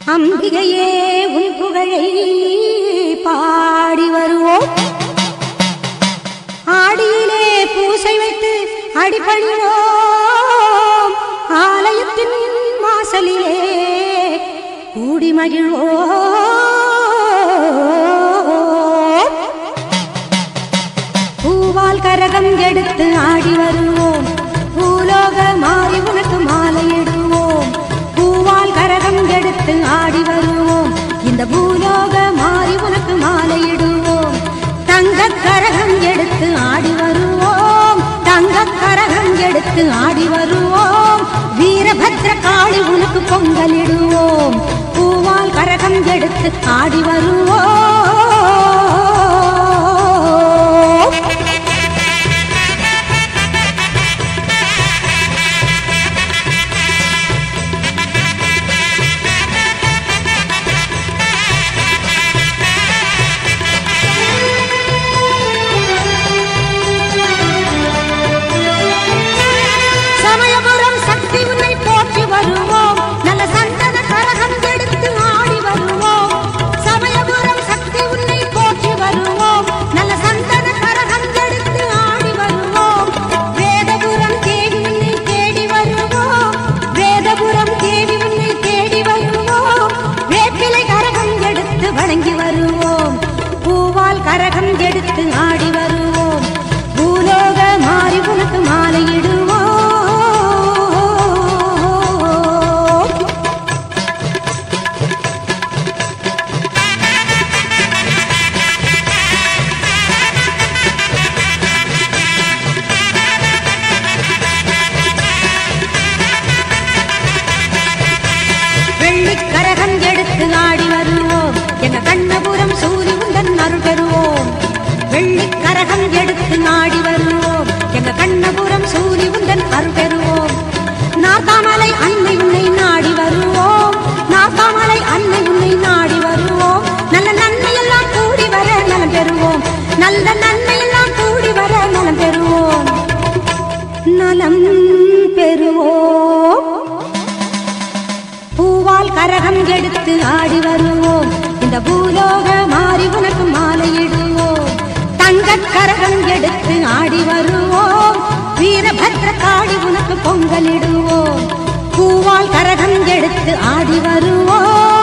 அம்பிகையே உன் புகழை பாடி வருவோம் ஆடியிலே பூசை வைத்து அடிபணிவோம் ஆலயத்தின் வாசலிலே கூடி மகிழ்வோம் பூவால் கரகம் எடுத்து ஆடி வருவோம் பூலோக மாறி உனக்கு மாலையிடுவோம் பூவால் கரகம் எடுத்து ஆடி வருவோம் இந்த பூலோக மாறி உனக்கு மாலையிடுவோம் தங்க கரகம் எடுத்து ஆடி வருவோம் தங்க கரகம் எடுத்து ஆடி வருவோம் வீரபத்ர காளி உனக்கு பொங்கலிடுவோம் பூவால் கரகம் எடுத்து ஆடி வருவோம் சமயபுரம் சக்தி உன்னை போற்றி வருவோம் நல்ல சந்தன கரகம் எடுத்து ஆடி வருவோம் சமயபுரம் சக்தி உன்னை போற்றி வருவோம் நல்ல சந்தன கரகம் எடுத்து ஆடி வருவோம் வேதபுரம் தேடி உன்னை தேடி வருவோம் வேதபுரம் தேடி உன்னை தேடி வருவோம் வேப்பிலை கரகம் எடுத்து வணங்கி வருவோம் பூவால் கரகம் எடுத்து ஆடி வருவோம் பூலோக மாறி உனக்கு மாலையிடுவோம் வெள்ளிக் கரகம் எடுத்து ஆடி வருவோம் எங்க கண்ணபுரம் சூரி உந்தன் அருள் பெறுவோம் வெள்ளிக் கரகம் எடுத்து ஆடி வருவோம் எங்க கண்ணபுரம் சூரி உந்தன் அருள் பெறுவோம் நாத்தாமலை அன்னை உன்னை நாடி வருவோம் நாத்தாமலை அன்னை உன்னை நாடி வருவோம் நல்ல நன்மை எல்லாம் கூடி வர நலம் பெறுவோம் நல்ல நன்மை எல்லாம் கூடி வர நலம் பெறுவோம் நலம் பெறுவோம் பூவால் கரகம் எடுத்து ஆடி வருவோம் இந்த பூலோக மாறி உனக்கு மாலையிடுவோம் தங்கக் கரகம் எடுத்து ஆடி வருவோம் வீரபத்ர காடி உனக்கு பொங்கலிடுவோம் பூவால் கரகம் எடுத்து ஆடி வருவோம்